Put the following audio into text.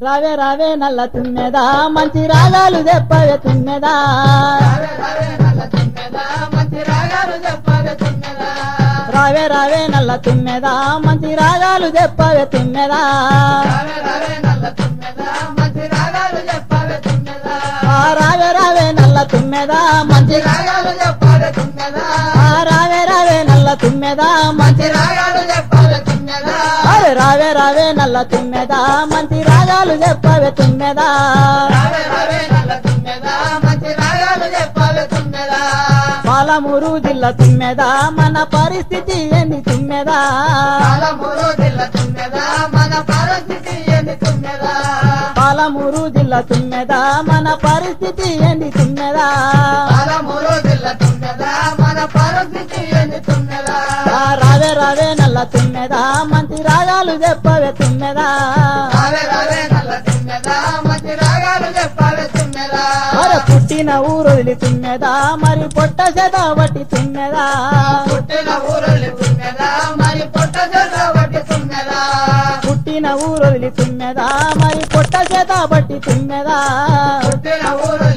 రావే రావే నల్ల తుమ్మెదా మంచి రాగాలు చెప్పవే తుమ్మెదా రావే రావే నల్ల తుమ్మెదా మంచి రాగాలు చెప్పవే తుమ్మెదా రావే రావే నల్ల తుమ్మెదా మంచి రాగాలు చెప్పవే తుమ్మెదా రావే రావే నల్ల తుమ్మెదా మంచి రాగాలు చెప్పవే తుమ్మెదా ఆ రావే రావే నల్ల తుమ్మెదా మంచి మంచి రాగాలు చెప్పవే తుమ్మెదా ఆ రావే రావే నల్ల తుమ్మెదా మంచి మంచి రాగాలు చెప్పవే తుమ్మెదా అరే రావే రావే నల్ల తుమ్మెదా మంచి రాగాలు చెప్పవే తుమ్మెదా రావే రావే నల్ల తుమ్మెదా మంచి రాగాలు చెప్పవే తుమ్మెదా పాలమూరు జిల్లా తుమ్మెదా మన పరిస్థితి ఏంది తుమ్మెదా పాలమూరు జిల్లా తుమ్మెదా మన పరిస్థితి ఏంది తుమ్మెదా పాలమూరు జిల్లా తుమ్మెదా మన పరిస్థితి ఏంది తుమ్మెదా పాలమూరు జిల్లా తుమ్మెదా మన పరిస్థితి ఏంది తుమ్మెదా ఆ రావే రావే నల్ల తుమ్మెదా మంచి రాగాలు చెప్పవే తుమ్మెదా రావే రావే నల్ల తుమ్మెదా మంచి రాగాలు చెప్పవే తుమ్మెదా అరే పుట్టిన ఊరు వదిలి తుమ్మెదా మరి పొట్ట చేత బట్టి తుమ్మెదా పుట్టిన ఊరల్లి తుమ్మెదా మరి పొట్ట చెల్లబట్టి తుమ్మెదా పుట్టిన ఊరు వదిలి తుమ్మెదా మరి పొట్ట చేత బట్టి తుమ్మెదా పుట్టిన ఊరు